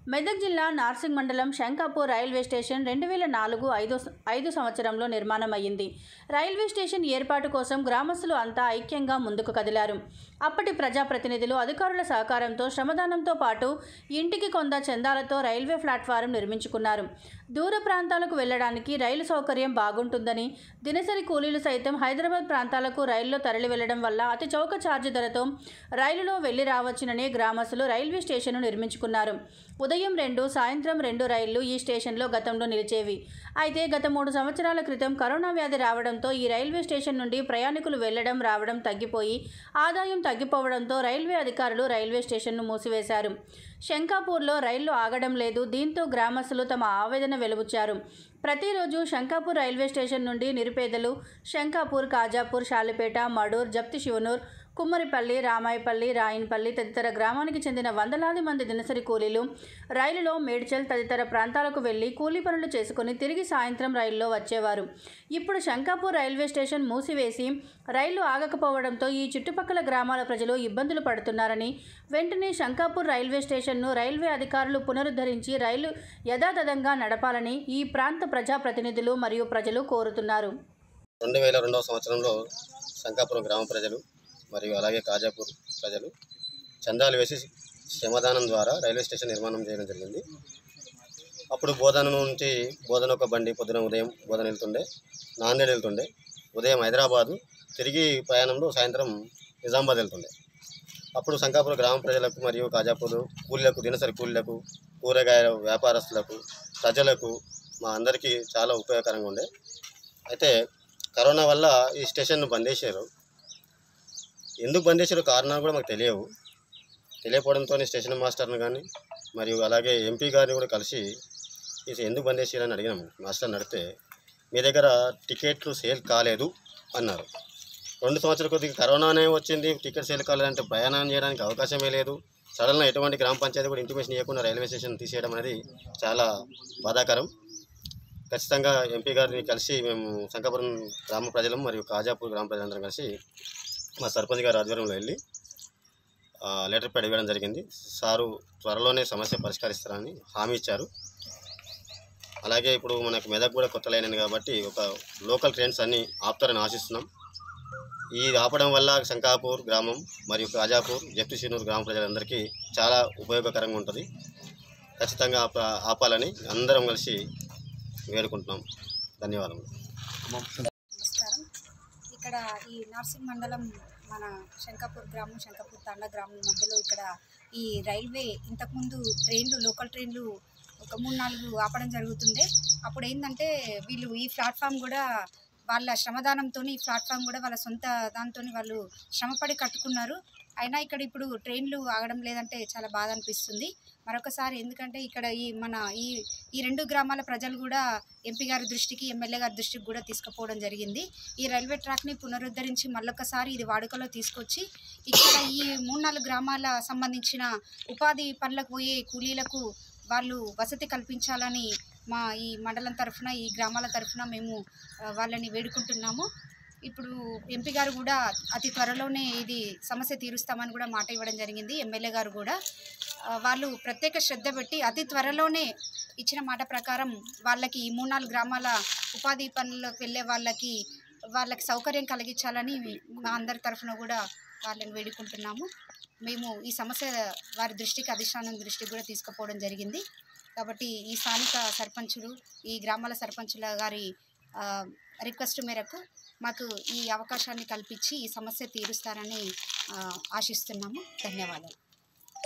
మెదక్ జిల్లా నార్సింగ్ మండలం Shankapur railway station రెండు వేల నాలుగు ఐదు ఐదు సంవత్సరంలో నిర్మాణం అయ్యింది రైల్వే స్టేషన్ ఏర్పాటు కోసం గ్రామస్తులు అంతా ఐక్యంగా ముందుకు కదిలారు అప్పటి ప్రజాప్రతినిధులు అధికారుల సహకారంతో శ్రమదానంతో పాటు ఇంటికి కొంద చందాలతో రైల్వే ప్లాట్ఫారం నిర్మించుకున్నారు దూర ప్రాంతాలకు వెళ్లడానికి రైలు సౌకర్యం బాగుంటుందని దినసరి కూలీలు సైతం హైదరాబాద్ ప్రాంతాలకు రైల్లో తరలి వెళ్లడం వల్ల అతి చౌక ఛార్జ్ ధరతో రైలులో వెళ్లి రావచ్చునని గ్రామస్తులు రైల్వే స్టేషన్ను నిర్మించుకున్నారు ఉదయం రెండు సాయంత్రం రెండు రైళ్లు ఈ స్టేషన్లో గతంలో నిలిచేవి అయితే గత మూడు సంవత్సరాల క్రితం కరోనా వ్యాధి రావడంతో ఈ రైల్వే స్టేషన్ నుండి ప్రయాణికులు వెళ్లడం రావడం తగ్గిపోయి ఆదాయం తగ్గిపోవడంతో రైల్వే అధికారులు రైల్వే స్టేషన్ను మూసివేశారు శంకాపూర్లో రైళ్లు ఆగడం లేదు దీంతో గ్రామస్తులు తమ ఆవేదన వెలుబుచ్చారు ప్రతిరోజు శంకాపూర్ రైల్వే స్టేషన్ నుండి నిరుపేదలు శంకాపూర్ కాజాపూర్ షాలిపేట మడూర్ జప్తి శివనూర్ కుమ్మరిపల్లి రామాయపల్లి రాయన్పల్లి తదితర గ్రామానికి చెందిన వందలాది మంది దినసరి కూలీలు రైలులో మేడ్చల్ తదితర ప్రాంతాలకు వెళ్లి కూలీ పనులు చేసుకుని తిరిగి సాయంత్రం రైల్లో వచ్చేవారు ఇప్పుడు శంకాపూర్ రైల్వే స్టేషన్ మూసివేసి రైలు ఆగకపోవడంతో ఈ చుట్టుపక్కల గ్రామాల ప్రజలు ఇబ్బందులు పడుతున్నారని వెంటనే శంకాపూర్ రైల్వే స్టేషన్ను రైల్వే అధికారులు పునరుద్ధరించి రైలు యథాతథంగా నడపాలని ఈ ప్రాంత ప్రజాప్రతినిధులు మరియు ప్రజలు కోరుతున్నారు రెండు వేల రెండవ సంవత్సరంలో శంకాపురం గ్రామ ప్రజలు మరియు అలాగే కాజాపూర్ ప్రజలు చందాలు వేసి శ్రమదానం ద్వారా రైల్వే స్టేషన్ నిర్మాణం చేయడం జరిగింది అప్పుడు బోధన నుంచి బోధన ఒక బండి పొద్దున ఉదయం బోధన వెళ్తుండే నాందేడ్ వెళ్తుండే ఉదయం హైదరాబాదు తిరిగి ప్రయాణంలో సాయంత్రం నిజామాబాద్ వెళ్తుండే అప్పుడు శంకాపురం గ్రామ ప్రజలకు మరియు కాజాపూర్ కూలీలకు దినసరి కూలీలకు కూరగాయల వ్యాపారస్తులకు ప్రజలకు మా అందరికీ చాలా ఉపయోగకరంగా ఉండే అయితే కరోనా వల్ల ఈ స్టేషన్ను బంద్ చేశారు ఎందుకు బంద్ చేశారో కారణాలు కూడా మాకు తెలియవు తెలియకపోవడంతో స్టేషన్ మాస్టర్ని కానీ మరియు అలాగే ఎంపీ గారిని కూడా కలిసి ఇది ఎందుకు బంద్ చేశారని అడిగినాము మాస్టర్ని అడిగితే మీ దగ్గర టికెట్లు సేల్ కాలేదు అన్నారు రెండు సంవత్సరాల కొద్దిగా కరోనానే వచ్చింది టికెట్ సేల్ కాలేదంటే ప్రయాణం చేయడానికి అవకాశమే లేదు సడన్గా ఎటువంటి గ్రామ పంచాయతీ కూడా ఇంటిమేషన్ ఇవ్వకుండా రైల్వే స్టేషన్ తీసేయడం అనేది చాలా బాధాకరం ఖచ్చితంగా ఎంపీ గారిని కలిసి మేము శంకాపురం గ్రామ ప్రజలం మరియు కాజాపూర్ గ్రామ ప్రజలందరం కలిసి మా సర్పంచ్ గారి ఆధ్వర్యంలో వెళ్ళి ఆ, లెటర్ ప్యాడ్ ఇవ్వడం జరిగింది సారు త్వరలోనే సమస్య పరిష్కరిస్తారని హామీ ఇచ్చారు అలాగే ఇప్పుడు మనకు మెదక్ కూడా కొత్త లైన్ అయింది కాబట్టి ఒక లోకల్ ట్రైన్స్ అన్నీ ఆపుతారని ఆశిస్తున్నాం ఈ ఆపడం వల్ల శంకాపూర్ గ్రామం మరియు కాజాపూర్ జప్తిశీనూరు గ్రామ ప్రజలందరికీ చాలా ఉపయోగకరంగా ఉంటుంది ఖచ్చితంగా ఆప ఆపాలని అందరం కలిసి వేడుకుంటున్నాం ధన్యవాదములు నమస్కారం ఇక్కడ ఈ నార్సింగ్ మండలం మన శంకాపూర్ గ్రామం శంకాపూర్ తాండా గ్రామం మధ్యలో ఇక్కడ ఈ రైల్వే ఇంతకుముందు ట్రైన్లు లోకల్ ట్రైన్లు ఒక మూడు నాలుగు ఆపడం జరుగుతుండే అప్పుడు ఏంటంటే వీళ్ళు ఈ ప్లాట్ఫామ్ కూడా వాళ్ళ శ్రమదానంతో ఈ ప్లాట్ఫామ్ కూడా వాళ్ళ సొంత దాంతో వాళ్ళు శ్రమపడి కట్టుకున్నారు అయినా ఇక్కడ ఇప్పుడు ట్రైన్లు ఆగడం లేదంటే చాలా బాధ అనిపిస్తుంది మరొకసారి ఎందుకంటే ఇక్కడ ఈ మన ఈ ఈ రెండు గ్రామాల ప్రజలు కూడా ఎంపీ గారి దృష్టికి ఎమ్మెల్యే గారి దృష్టికి కూడా తీసుకుపోవడం జరిగింది ఈ రైల్వే ట్రాక్ని పునరుద్ధరించి మళ్ళొకసారి ఇది వాడుకలో తీసుకొచ్చి ఇక్కడ ఈ మూడు నాలుగు గ్రామాల సంబంధించిన ఉపాధి పనులకు పోయే కూలీలకు వాళ్ళు వసతి కల్పించాలని మా ఈ మండలం తరఫున ఈ గ్రామాల తరఫున మేము ఆ, వాళ్ళని వేడుకుంటున్నాము ఇప్పుడు ఎంపీ గారు కూడా అతి త్వరలోనే ఇది సమస్య తీరుస్తామని కూడా మాట ఇవ్వడం జరిగింది ఎమ్మెల్యే గారు కూడా ఆ, వాళ్ళు ప్రత్యేక శ్రద్ధ పెట్టి అతి త్వరలోనే ఇచ్చిన మాట ప్రకారం వాళ్ళకి ఈ మూడు నాలుగు గ్రామాల ఉపాధి పనులకు వెళ్ళే వాళ్ళకి వాళ్ళకి సౌకర్యం కలిగించాలని మా అందరి తరఫున కూడా వాళ్ళని వేడుకుంటున్నాము మేము ఈ సమస్య వారి దృష్టికి అధిష్టానం దృష్టికి కూడా తీసుకుపోవడం జరిగింది కాబట్టి ఈ స్థానిక సర్పంచులు ఈ గ్రామాల సర్పంచుల గారి ఆ, రిక్వెస్ట్ మేరకు మాకు ఈ అవకాశాన్ని కల్పించి ఈ సమస్య తీరుస్తారని ఆ, ఆశిస్తున్నాము ధన్యవాదాలు